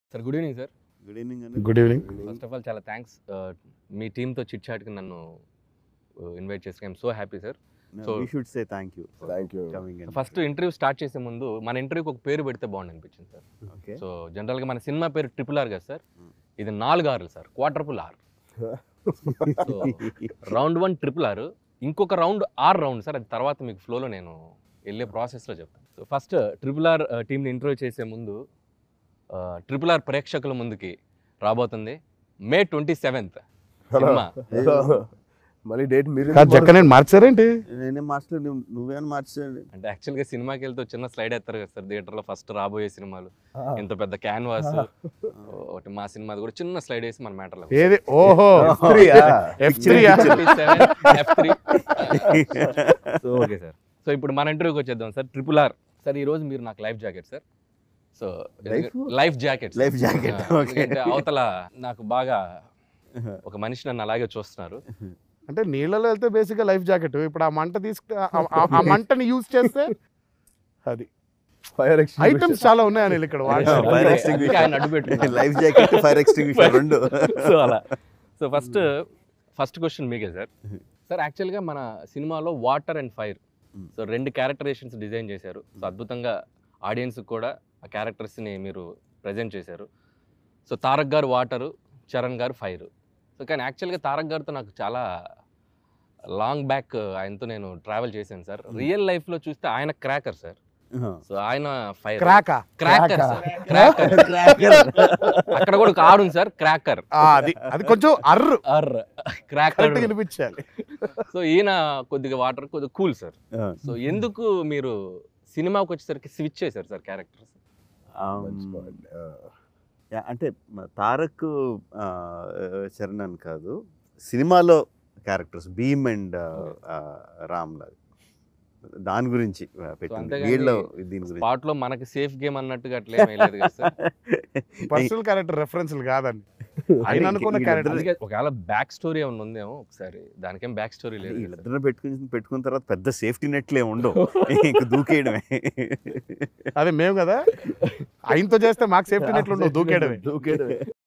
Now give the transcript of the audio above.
Sir good evening sir good evening అండి good evening first of all చాలా thanks మీ టీంతో చిట్ చాట్కి నన్ను ఇన్వైట్ చేసి I'm so happy sir So- we should say thank you thank you coming and first interview start చేసే ముందు మన ఇంటర్వ్యూకి ఒక పేరు పెడితే బాగుంది అనిపించింది సార్ ఓకే సో జనరల్గా మన సినిమా పేరు ట్రిపుల్ ఆర్ కదా సార్ Hmm. ఇది నాలుగు ఆర్లు సార్ క్వార్టర్పుల్ R so round one triple R ఇంకొక రౌండ్ ఆర్ రౌండ్ సార్ అది తర్వాత మీకు ఫ్లోలో నేను వెళ్ళే ప్రాసెస్లో చెప్తాను సో ఫస్ట్ ట్రిపుల్ ఆర్ టీంని ఇంటర్వ్యూ చేసే ముందు ట్రిపుల్ ఆర్ ప్రేక్షకుల ముందుకి రాబోతుంది మే ట్వంటీ సెవెంత్ సినిమా మళ్ళీ డేట్ మీరు కాదు జక్క నేను మార్చారేంటి నేనే మార్చలేదు నువ్వు- నువ్వేమైనా మార్చండి అంటే యాక్చువల్గా సినిమాకి వెళ్తే చిన్న స్లైడ్ ఎత్తారు కదా సార్ థియేటర్లో ఫస్ట్ రాబోయే సినిమాలు ఇంత పెద్ద క్యాన్వాస్ ఒకటి మా సినిమాది కూడా చిన్న స్లైడ్ వేసి మన మ్యాటర్లో ఏది ఓహో F three so okay sir so ఇప్పుడు మన ఇంటర్వ్యూకి వచ్చేద్దాం సార్ ట్రిపుల్ ఆర్ సార్ ఈ రోజు మీరు నాకు life jacket sir so Life? Life jacket Life jacket, okay. అవతల నాకు బాగా ఒక మనిషి నన్ను అలాగే చూస్తున్నారు అంటే నీళ్ళలో వెళ్తే బేసిక్ గా లైఫ్ జాకెట్ ఇప్పుడు ఆ మంట తీసుకు ఆ- ఆ- ఆ మంటని యూజ్ చేస్తే అది ఫైర్ ఐటమ్స్ చాలా ఉన్నాయి అనిల్ ఇక్కడ Fire వాడే అందుకే- extinguisher. అందుకే ఆయన అడ్డు పెట్టుకున్నారు. లైఫ్ జాకెట్ ఫైర్ ఎక్స్టింగ్విషర్ రెండు సో అలా సో ఫస్ట్ ఫస్ట్ క్వశ్చన్ మీకే సార్ సార్ యాక్చువల్గా మన సినిమాలో water and fire Hmm. So రెండు క్యారెక్టరేషన్స్ డిజైన్ చేశారు సో అద్భుతంగా ఆడియన్స్కి కూడా ఆ క్యారెక్టర్స్ని మీరు ప్రజెంట్ చేశారు సో తారక్ గారు వాటరు చరణ్ గారు ఫైర్ సో కానీ యాక్చువల్గా తారక్ గారితో నాకు చాలా లాంగ్ బ్యాక్ ఆయనతో నేను ట్రావెల్ చేశాను సార్ రియల్ లైఫ్లో చూస్తే ఆయన క్రాకర్ సార్ సో ఆయన ఫైర్ క్రాకా క్రాకర్ క్రాకర్ అక్కడ కూడా ఒక ఆడు ఉంది సార్ క్రాకర్ అది అది కొంచెం అర్రు అర్ క్రాకర్ కరెక్ట్ వినిపించాలి సో ఈయన కొద్దిగా వాటర్ కొద్దిగా కూల్ సార్ సో ఎందుకు మీరు సినిమాకి వచ్చేసరికి స్విచ్ చేశారు సార్ క్యారెక్టర్స్ అంటే మ- తారక్ ఆ, చరణ్ అని కాదు సినిమాలో క్యారెక్టర్స్ భీమ్ అండ్ రామ్ లాగా దాని గురించి ఆ, పెట్టింది అంతేగాని వీళ్ళ దీని గురించి స్పాట్ లో మనకి సేఫ్ గేమ్ అన్నట్టుగా అట్లే లేదు కదా సార్ పర్సనల్ క్యారెక్టర్ రెఫరెన్స్లు కాదండి ఆయన అనుకున్న వీళ్ళిద్దరు- క్యారెక్టర్ అందుకే ఒకవేళ బ్యాక్ స్టోరీ ఏమైనా ఉందేమో ఒకసారి దానికేం బ్యాక్ స్టోరీ లేదు కదా సార్. వీళ్ళిద్దరిని పెట్టుకుని పెట్టుకున్న తర్వాత పెద్ద సేఫ్టీ నెట్లే ఉండవు ఇంక దూకేయడమే అదే మేము కదా ఆయనతో చేస్తే మాకు సేఫ్టీ నెట్లు ఉండవు దూకేయడమే దూకేయడమే